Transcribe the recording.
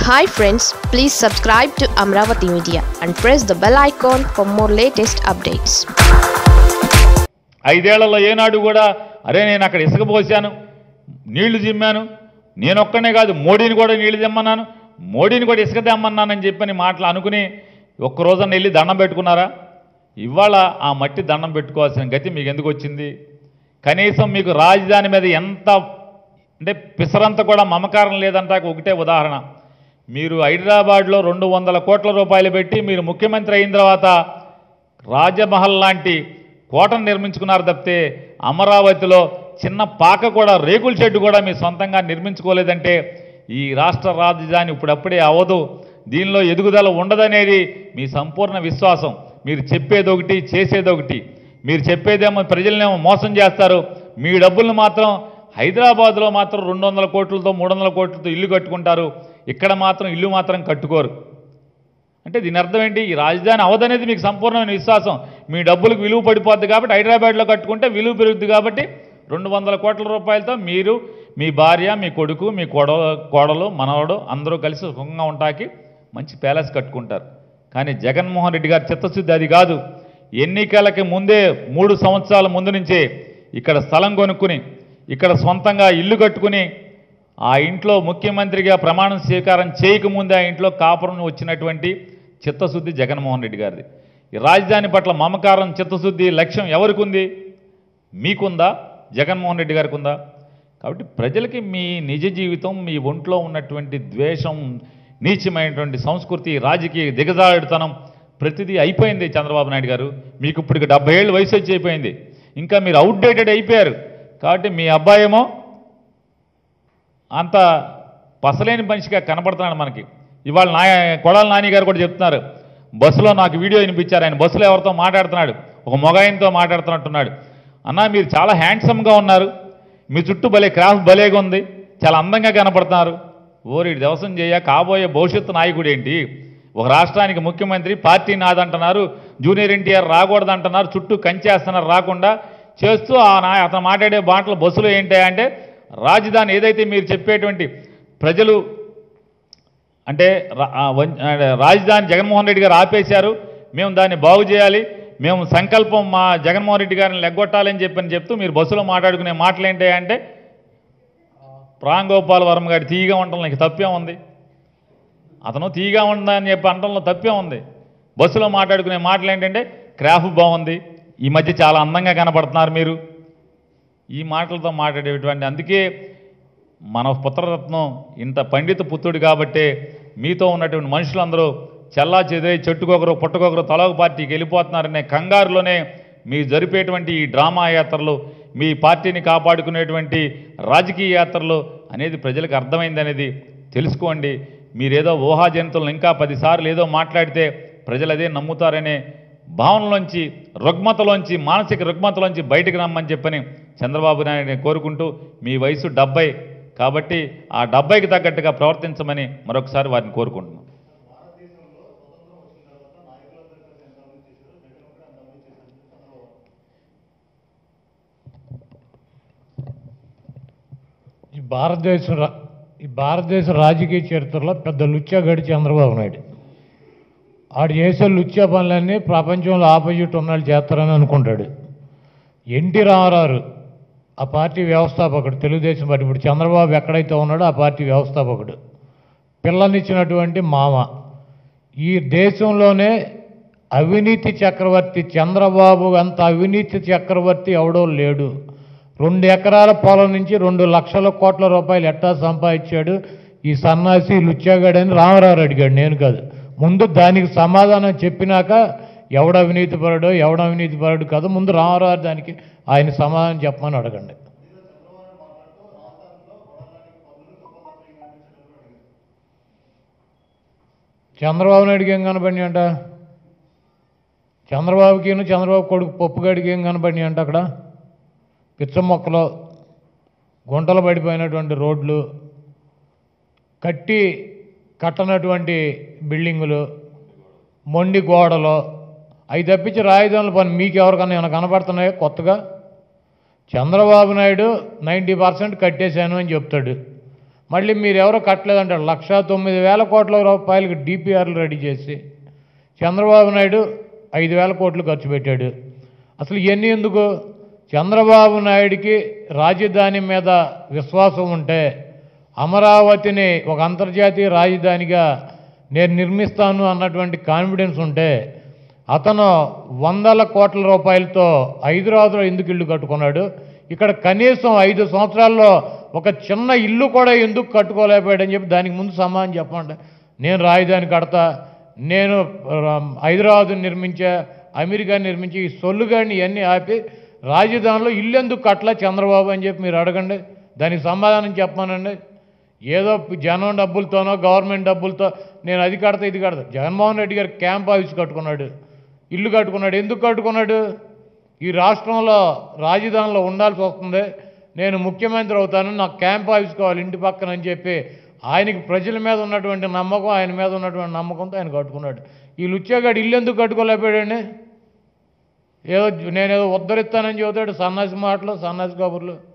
hi friends please subscribe to Amaravati media and press the bell icon for more latest updates ఐదేళ్లలో ఏనాడు కూడా అరే నేను అక్కడ ఇసుక పోసాను నీళ్లు జిమ్మాను నేను ఒక్కనే కాదు మోడీని కూడా నీళ్లు తెమ్మన్నాను మోడీని కూడా ఇసుక తెమ్మన్నానని చెప్పని మాటలు అనుకుని ఒక్క రోజున వెళ్ళి దండం పెట్టుకున్నారా ఇవాళ ఆ మట్టి దండం పెట్టుకోవాల్సిన గతి మీకు ఎందుకు వచ్చింది కనీసం మీకు రాజధాని మీద ఎంత అంటే పిసరంత కూడా మమకారం లేదంటాక ఒకటే ఉదాహరణ మీరు హైదరాబాద్లో రెండు వందల కోట్ల రూపాయలు పెట్టి మీరు ముఖ్యమంత్రి అయిన తర్వాత రాజమహల్ లాంటి కోటను నిర్మించుకున్నారు తప్పితే అమరావతిలో చిన్న పాక కూడా రేకుల షెడ్డు కూడా మీ సొంతంగా నిర్మించుకోలేదంటే ఈ రాష్ట్ర రాజధాని ఇప్పుడప్పుడే అవదు దీనిలో ఎదుగుదల ఉండదనేది మీ సంపూర్ణ విశ్వాసం మీరు చెప్పేది ఒకటి చేసేది ఒకటి మీరు చెప్పేదేమో ప్రజలనేమో మోసం చేస్తారు మీ డబ్బులను మాత్రం హైదరాబాద్లో మాత్రం రెండు వందల కోట్లతో మూడు వందల కోట్లతో ఇల్లు కట్టుకుంటారు ఇక్కడ మాత్రం ఇల్లు మాత్రం కట్టుకోరు అంటే దీని అర్థం ఏంటి ఈ రాజధాని అవదనేది మీకు సంపూర్ణమైన విశ్వాసం మీ డబ్బులకు విలువ పడిపోద్ది కాబట్టి హైదరాబాద్లో కట్టుకుంటే విలువ పెరుగుద్ది కాబట్టి రెండు వందల కోట్ల రూపాయలతో మీరు మీ భార్య మీ కొడుకు మీ కోడ కోడలు మనవడు అందరూ కలిసి సుఖంగా ఉంటాకి మంచి ప్యాలెస్ కట్టుకుంటారు కానీ జగన్మోహన్ రెడ్డి గారి చిత్తశుద్ధి అది కాదు ఎన్నికలకి ముందే మూడు సంవత్సరాల ముందు నుంచే ఇక్కడ స్థలం కొనుక్కుని ఇక్కడ సొంతంగా ఇల్లు కట్టుకుని ఆ ఇంట్లో ముఖ్యమంత్రిగా ప్రమాణం స్వీకారం చేయకముందే ఆ ఇంట్లో కాపురం వచ్చినటువంటి చిత్తశుద్ధి జగన్మోహన్ రెడ్డి గారిది ఈ రాజధాని పట్ల మమకారం చిత్తశుద్ధి లక్ష్యం ఎవరికి ఉంది మీకుందా జగన్మోహన్ రెడ్డి గారికి ఉందా కాబట్టి ప్రజలకి మీ నిజ జీవితం మీ ఒంట్లో ఉన్నటువంటి ద్వేషం నీచమైనటువంటి సంస్కృతి రాజకీయ దిగజాడుతనం ప్రతిదీ అయిపోయింది చంద్రబాబు నాయుడు గారు మీకు ఇప్పటికి డెబ్బై ఏళ్ళు వయసు వచ్చి అయిపోయింది ఇంకా మీరు అవుట్డేటెడ్ అయిపోయారు కాబట్టి మీ అబ్బాయేమో అంత పసలేని మనిషిగా కనపడుతున్నాడు మనకి ఇవాళ నా కొడాల నాని గారు కూడా చెప్తున్నారు బస్సులో నాకు వీడియో వినిపించారు ఆయన బస్సులో ఎవరితో మాట్లాడుతున్నాడు ఒక మొగాయనతో మాట్లాడుతున్నట్టున్నాడు అన్న మీరు చాలా హ్యాండ్సమ్గా ఉన్నారు మీ చుట్టూ భలే క్రాఫ్ట్ భలేగా ఉంది చాలా అందంగా కనపడుతున్నారు ఓరి దవసం చేయ కాబోయే భవిష్యత్తు నాయకుడు ఏంటి ఒక రాష్ట్రానికి ముఖ్యమంత్రి పార్టీ నాదంటున్నారు జూనియర్ ఎన్టీఆర్ రాకూడదంటున్నారు చుట్టూ కంచేస్తున్నారు రాకుండా చేస్తూ ఆ నా అతను మాట్లాడే మాటలు బస్సులో ఏంటి అంటే రాజధాని ఏదైతే మీరు చెప్పేటువంటి ప్రజలు అంటే రా- ఆ వం- ఆ రాజధాని జగన్మోహన్ రెడ్డి గారు ఆపేశారు మేము దాన్ని బాగు చేయాలి మేము సంకల్పం మా జగన్మోహన్ రెడ్డి గారిని లెగ్గొట్టాలని చెప్పని చెప్తూ మీరు బస్సులో మాట్లాడుకునే మాటలు ఏంటి అంటే రాంగోపాల్ వర్మ గారి తీయగా ఉండటంలో నీకు తప్పే ఉంది అతను తీయగా ఉందని చెప్పి అనడంలో తప్పే ఉంది బస్సులో మాట్లాడుకునే మాటలు ఏంటంటే క్రాఫ్ బాగుంది ఈ మధ్య చాలా అందంగా కనపడుతున్నారు మీరు ఈ మాటలతో మాట్లాడేటువంటి అందుకే మన పుత్రరత్నం ఇంత పండిత పుత్రుడు కాబట్టే మీతో ఉన్నటువంటి మనుషులందరూ చల్లా చెదిరే చెట్టుకొకరు పుట్టకొకరు తలొక పార్టీకి వెళ్ళిపోతున్నారనే కంగారులోనే మీ జరిపేటువంటి ఈ డ్రామా యాత్రలు మీ పార్టీని కాపాడుకునేటువంటి రాజకీయ యాత్రలు అనేది ప్రజలకు అర్థమైంది అనేది తెలుసుకోండి మీరేదో ఊహాజనితులను ఇంకా పదిసార్లు ఏదో మాట్లాడితే ప్రజలు అదే నమ్ముతారనే భావనలోంచి రుగ్మతలోంచి మానసిక రుగ్మతలోంచి బయటకు రమ్మని చెప్పని చంద్రబాబు నాయుడిని కోరుకుంటూ మీ వయసు డెబ్బై కాబట్టి ఆ డెబ్బైకి తగ్గట్టుగా ప్రవర్తించమని మరొకసారి వారిని కోరుకుంటున్నాం ఈ భారతదేశం రా- ఈ భారతదేశ రాజకీయ చరిత్రలో పెద్ద లుచ్చాగడి చంద్రబాబు నాయుడు ఆడు చేసే లుచ్చా పనులన్నీ ప్రపంచంలో ఆపోజిట్ ఉన్నాళ్ళు చేస్తారని అనుకుంటాడు ఎన్టీ రామారావు ఆ పార్టీ వ్యవస్థాపకుడు తెలుగుదేశం పార్టీ ఇప్పుడు చంద్రబాబు ఎక్కడైతే ఉన్నాడో ఆ పార్టీ వ్యవస్థాపకుడు పిల్లనిచ్చినటువంటి మామ ఈ దేశంలోనే అవినీతి చక్రవర్తి చంద్రబాబు అంత అవినీతి చక్రవర్తి ఎవడో లేడు రెండు ఎకరాల పొలం నుంచి రెండు లక్షల కోట్ల రూపాయలు ఎట్టా సంపాదించాడు ఈ సన్నాసి లుచ్చాగాడని రామారావు అడిగాడు నేను కాదు ముందు దానికి సమాధానం చెప్పినాక ఎవడ అవినీతి పరుడో ఎవడ అవినీతి పరుడు కాదు ముందు రామారావు దానికి ఆయన సమాధానం చెప్పమని అడగండి చంద్రబాబు నాయుడుకి ఏం కనపడినాయి అంట చంద్రబాబుకి చంద్రబాబు కొడుకు పప్పుగాడికి ఏం కనపడినాయి అంట అక్కడ పిచ్చ మొక్కలు గుంటలు పడిపోయినటువంటి రోడ్లు కట్టి కట్టనటువంటి బిల్డింగులు మొండి గోడలు అవి తప్పించి రాజధానుల పని మీకు ఎవరికన్నా ఏమైనా కనపడుతున్నాయో కొత్తగా చంద్రబాబు నాయుడు నైంటీ పర్సెంట్ కట్టేశాను అని చెప్తాడు మళ్ళీ మీరు ఎవరో కట్టలేదంటారు లక్ష తొమ్మిది వేల కోట్ల రూపాయలకి డిపిఆర్లు రెడీ చేసి చంద్రబాబు నాయుడు ఐదు వేల కోట్లు ఖర్చు పెట్టాడు అసలు ఇవన్నీ ఎందుకు చంద్రబాబు నాయుడికి రాజధాని మీద విశ్వాసం ఉంటే అమరావతిని ఒక అంతర్జాతీయ రాజధానిగా నేను నిర్మిస్తాను అన్నటువంటి కాన్ఫిడెన్స్ ఉంటే అతను వందల కోట్ల రూపాయలతో హైదరాబాద్లో ఎందుకు ఇల్లు కట్టుకున్నాడు ఇక్కడ కనీసం ఐదు సంవత్సరాల్లో ఒక చిన్న ఇల్లు కూడా ఎందుకు కట్టుకోలేకపోయాడని చెప్పి దానికి ముందు సమాధానం చెప్పండి నేను రాజధాని కడతా నేను ఆ, హైదరాబాద్ నిర్మించా అమెరికా నిర్మించి ఈ సొల్లుగాడిని ఇవన్నీ ఆపి రాజధానిలో ఇల్లు ఎందుకు కట్టలే చంద్రబాబు అని చెప్పి మీరు అడగండి దానికి సమాధానం చెప్పానండి ఏదో జనం డబ్బులతోనో గవర్నమెంట్ డబ్బులతో నేను అది కడతా ఇది కడతా జగన్మోహన్ రెడ్డి గారు క్యాంప్ ఆఫీస్ కట్టుకున్నాడు ఇల్లు కట్టుకున్నాడు ఎందుకు కట్టుకున్నాడు ఈ రాష్ట్రంలో రాజధానిలో ఉండాల్సి వస్తుంది నేను ముఖ్యమంత్రి అవుతాను నాకు క్యాంప్ ఆఫీస్ కావాలి ఇంటి పక్కన అని చెప్పి ఆయనకి ప్రజల మీద ఉన్నటువంటి నమ్మకం ఆయన మీద ఉన్నటువంటి నమ్మకంతో ఆయన కట్టుకున్నాడు ఈ లుచ్చాగాడు ఇల్లు ఎందుకు కట్టుకోలేకపోయాడండి ఏదో నేనేదో ఉద్ధరిస్తానని చెబుతాడు సన్నాసి మాటలు సన్నాసి కబుర్లు